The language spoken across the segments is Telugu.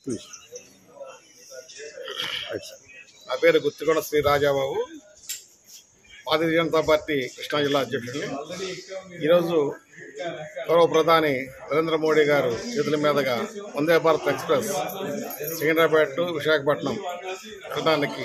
ప్లీజ్ రైట్ సార్ నా పేరు గుత్తికొండ శ్రీ రాజాబాబు భారతీయ జనతా పార్టీ కృష్ణా జిల్లా అధ్యక్షుడిని ఈరోజు గౌరవ ప్రధాని నరేంద్ర మోడీ గారు చేతుల మీదుగా వందే భారత్ ఎక్స్ప్రెస్ సికింద్రాబాద్ టు విశాఖపట్నం ప్రధానికి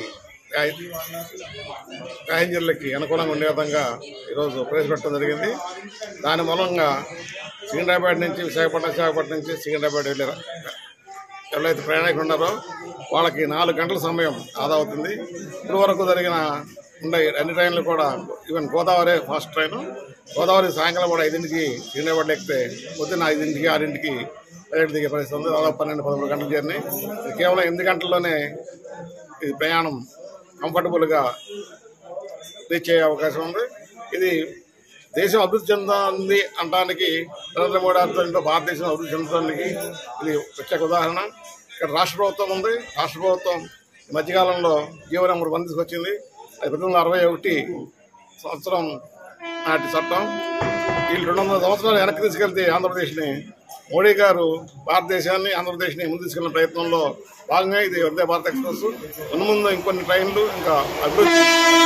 ప్యాసింజర్లకి అనుకూలంగా ఉండే విధంగా ఈరోజు ప్రవేశపెట్టడం జరిగింది దాని మూలంగా సికింద్రాబాద్ నుంచి విశాఖపట్నం విశాఖపట్నం నుంచి సికింద్రాబాద్ వెళ్ళే ఎవరైతే ప్రయాణికులు ఉన్నారో వాళ్ళకి నాలుగు గంటల సమయం ఆదా అవుతుంది ఇప్పుడు వరకు జరిగిన ఉండే అన్ని ట్రైన్లు కూడా even Godavari fast train Godavari సాయంకాలం కూడా ఐదింటికి శ్రీనగర్ ఎక్కితే పొద్దున్న ఐదింటికి ఆరింటికి రైలు దిగే పరిస్థితి ఉంది దాదాపు పన్నెండు పదమూడు గంటల జర్నీ ఇది కేవలం ఎనిమిది గంటల్లోనే ఇది ప్రయాణం కంఫర్టబుల్గా రీచ్ అయ్యే అవకాశం ఉంది ఇది దేశం అభివృద్ధి చెందుతుంది అనడానికి నరేంద్ర మోడీ ఆధ్వర్యంలో భారతదేశం అభివృద్ధి చెందుతానికి ఇది ప్రత్యేక ఉదాహరణ ఇక్కడ రాష్ట్ర ప్రభుత్వం ఉంది రాష్ట్ర ప్రభుత్వం ఈ మధ్యకాలంలో జీవో నెంబర్ వన్ తీసుకొచ్చింది అది పంతొమ్మిది వందల అరవై ఒకటి సంవత్సరం నాటి చట్టం వీళ్ళు రెండు వందల సంవత్సరాలు వెనక్కి తీసుకెళ్తే ఆంధ్రప్రదేశ్ని మోడీ గారు భారతదేశాన్ని ఆంధ్రప్రదేశ్ని ముందు తీసుకెళ్లిన ప్రయత్నంలో భాగంగా ఇది వందే భారత్ ఎక్స్ప్రెస్ ముందు ముందు ఇంకొన్ని ట్రైన్లు ఇంకా అభివృద్ధి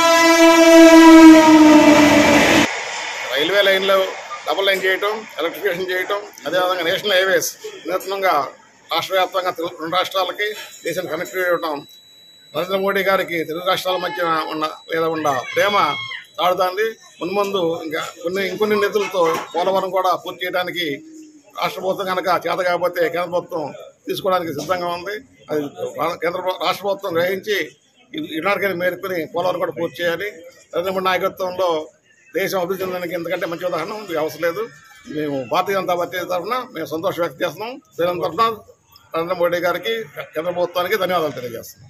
రైల్వే లైన్లో డబుల్ లైన్ చేయటం ఎలక్ట్రిఫికేషన్ చేయటం అదేవిధంగా నేషనల్ హైవేస్ వినూత్నంగా రాష్ట్ర వ్యాప్తంగా తెలుగు రెండు రాష్ట్రాలకి దేశం కనెక్ట్ చేయడం నరేంద్ర మోడీ గారికి తెలుగు రాష్ట్రాల మధ్య ఉన్న లేదా ఉన్న ప్రేమ తాడుతుంది మున్ముందు ముందు ఇంకా కొన్ని ఇంకొన్ని నిధులతో పోలవరం కూడా పూర్తి చేయడానికి రాష్ట్ర ప్రభుత్వం కనుక చేత కాకపోతే కేంద్ర ప్రభుత్వం తీసుకోవడానికి సిద్ధంగా ఉంది అది రా- కేంద్ర ప్ర- రాష్ట్ర ప్రభుత్వం గ్రహించి ఇలాంటికైనా మేరుకొని పోలవరం కూడా పూర్తి చేయాలి నరేంద్ర మోడీ నాయకత్వంలో దేశం అభివృద్ధి చెందడానికి ఎందుకంటే మంచి ఉదాహరణ ఉంది అవసరం లేదు మేము భారతీయ జనతా పార్టీ తరఫున మేము సంతోషం వ్యక్తం చేస్తున్నాం దేశం తరఫున నరేంద్ర మోడీ గారికి కేంద్ర ప్రభుత్వానికి ధన్యవాదాలు తెలియజేస్తున్నాం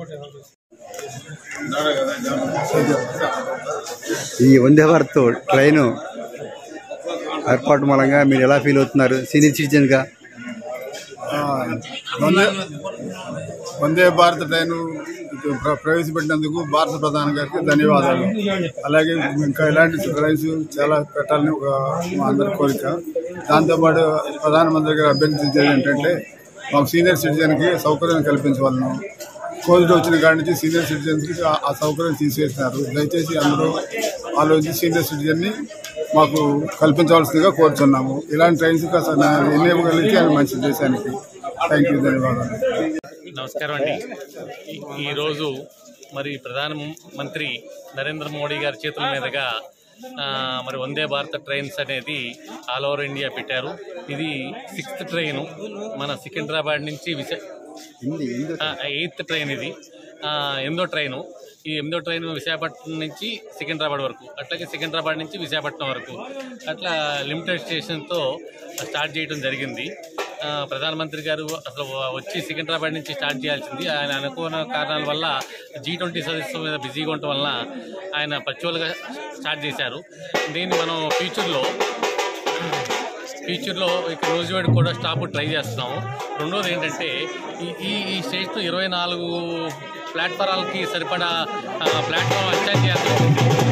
ఈ వందే భారత్ ట్రైన్ ఏర్పాటు మూలంగా మీరు ఎలా ఫీల్ అవుతున్నారు సీనియర్ సిటిజన్గా ఆ, వందే వందే భారత్ ట్రైన్ ప్ర- ప్రవేశపెట్టినందుకు భారత ప్రధాని గారికి ధన్యవాదాలు అలాగే ఇంకా ఇలాంటి ట్రైన్స్ చాలా పెట్టాలని ఒక మా అందరి కోరిక దాంతోపాటు ప్రధానమంత్రి గారు అభ్యర్థించేది ఏంటంటే మాకు సీనియర్ సిటిజన్కి సౌకర్యం కల్పించవలను కోవిడ్ వచ్చిన కాడి నుంచి సీనియర్ సిటిజన్స్కి ఆ- ఆ సౌకర్యం తీసివేసినారు దయచేసి అందరూ ఆలోచించి సీనియర్ సిటిజన్ని మాకు కల్పించవలసిందిగా కోరుచున్నాము ఇలాంటి ట్రైన్స్ కాస్త ఎన్ని ఇవ్వగలిగితే అది మంచి దేశానికి థ్యాంక్ యూ ధన్యవాదాలు నమస్కారం అండి ఈ- ఈరోజు మరి ప్రధాన మంత్రి నరేంద్ర మోడీ గారి చేతుల మీదుగా ఆ, మరి వందే భారత్ ట్రైన్స్ అనేది ఆల్ ఓవర్ ఇండియా పెట్టారు ఇది సిక్స్త్ ట్రైన్ మన సికింద్రాబాద్ నుంచి విశా హిందీ హిందీ ఎయిత్ ట్రైన్ ఇది ఆ, ఎనిమిదో ట్రైను ఈ ఎనిమిదో ట్రైన్ విశాఖపట్నం నుంచి సికింద్రాబాద్ వరకు అట్లాగే సికింద్రాబాద్ నుంచి విశాఖపట్నం వరకు అట్లా లిమిటెడ్ స్టేషన్తో స్టార్ట్ చేయడం జరిగింది ఆ, ప్రధానమంత్రి గారు అసలు వచ్చి సికింద్రాబాద్ నుంచి స్టార్ట్ చేయాల్సింది ఆయన అనుకున్న కారణాల వల్ల జీ ట్వంటీ సదస్సు మీద బిజీగా ఉండటం వల్ల ఆయన పర్చువల్గా స్టార్ట్ చేశారు దీన్ని మనం ఫ్యూచర్లో ఫ్యూచర్లో ఇక రోజువాడి కూడా స్టాప్ ట్రై చేస్తున్నాము రెండోది ఏంటంటే ఈ ఈ ఈ స్టేషన్ ఇరవై నాలుగు ప్లాట్ఫారాలకి సరిపడా ఆ, ప్లాట్ఫామ్ అటాచ్ చేయాల్సి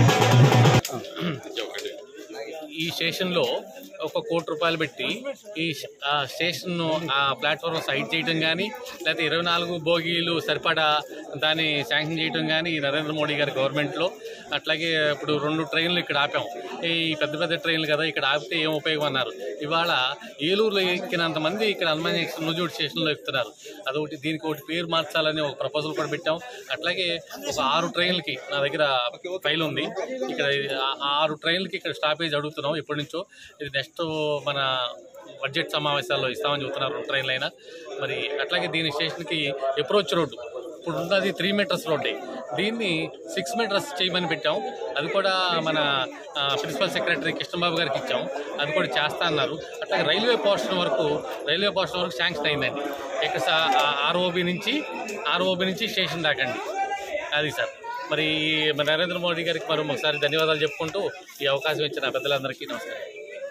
ఈ స్టేషన్లో ఒక కోటి రూపాయలు పెట్టి ఈ ష- ఆ స్టేషన్ను ఆ ప్లాట్ఫామ్ సైడ్ చేయడం కానీ లేకపోతే ఇరవై నాలుగు బోగీలు సరిపడా దాన్ని శాంక్షన్ చేయడం కానీ ఈ నరేంద్ర మోడీ గారి గవర్నమెంట్లో అట్లాగే ఇప్పుడు రెండు ట్రైన్లు ఇక్కడ ఆపాం ఈ పెద్ద పెద్ద ట్రైన్లు కదా ఇక్కడ ఆపితే ఏం ఉపయోగం అన్నారు ఇవాళ ఏలూరులో ఎక్కినంత మంది ఇక్కడ హనుమాన్ జంక్షన్ నుజూడు స్టేషన్లో ఎక్కుతున్నారు అదొకటి దీనికి ఒకటి పేరు మార్చాలని ఒక ప్రపోజల్ కూడా పెట్టాం అట్లాగే ఒక ఆరు ట్రైన్లకి నా దగ్గర ఫైల్ ఉంది ఇక్కడ ఆ- ఆరు ట్రైన్లకి ఇక్కడ స్టాపేజ్ అడుగుతున్నాం ఎప్పటి నుంచో ఇది నెక్స్ట్ మన బడ్జెట్ సమావేశాల్లో ఇస్తామని చెబుతున్నారు రెండు ట్రైన్లు అయినా మరి అట్లాగే దీని స్టేషన్కి అప్రోచ్ రోడ్డు ఇప్పుడు ఉన్నది త్రీ మీటర్స్ రోడ్డే దీన్ని సిక్స్ మీటర్స్ చేయమని పెట్టాం అది కూడా మన ఆ, ప్రిన్సిపల్ సెక్రటరీ కృష్ణబాబు గారికి ఇచ్చాం అది కూడా చేస్తా అన్నారు అట్లాగే రైల్వే పోర్షన్ వరకు రైల్వే పోర్షన్ వరకు శాంక్షన్ అయిందండి ఇక్కడ ఆర్ఓబి నుంచి ఆర్ఓబి నుంచి స్టేషన్ దాకండి అది సార్ మరి మన నరేంద్ర మోడీ గారికి మరి ఒకసారి ధన్యవాదాలు చెప్పుకుంటూ ఈ అవకాశం ఇచ్చిన పెద్దలందరికీ నమస్కారం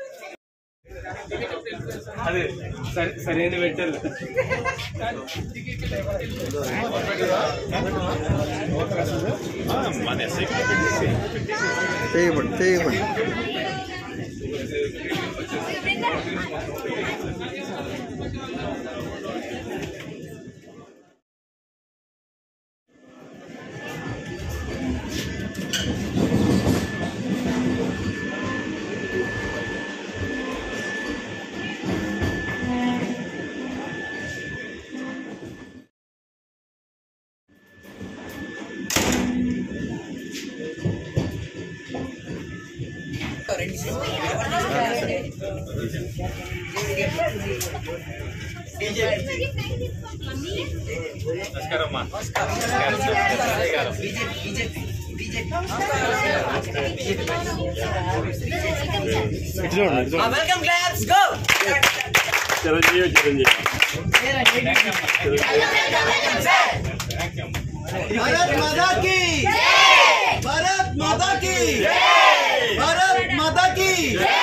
అదే సరే సరైన పెట్టారు చేయబడి చేయబడి నమస్కారం అమ్మా నమస్కారం welcome claps go Chiranjeevi Chiranjeevi Bharat Mata की భారత్ మాతా की భారత్ మాతా की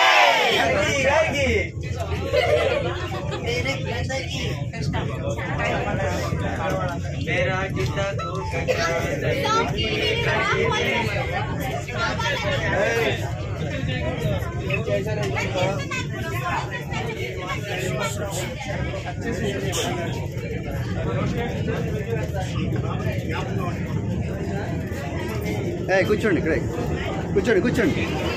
मेरा गीता तो ఏ కూర్చోండి ఇక్కడే కూర్చోండి కూర్చోండి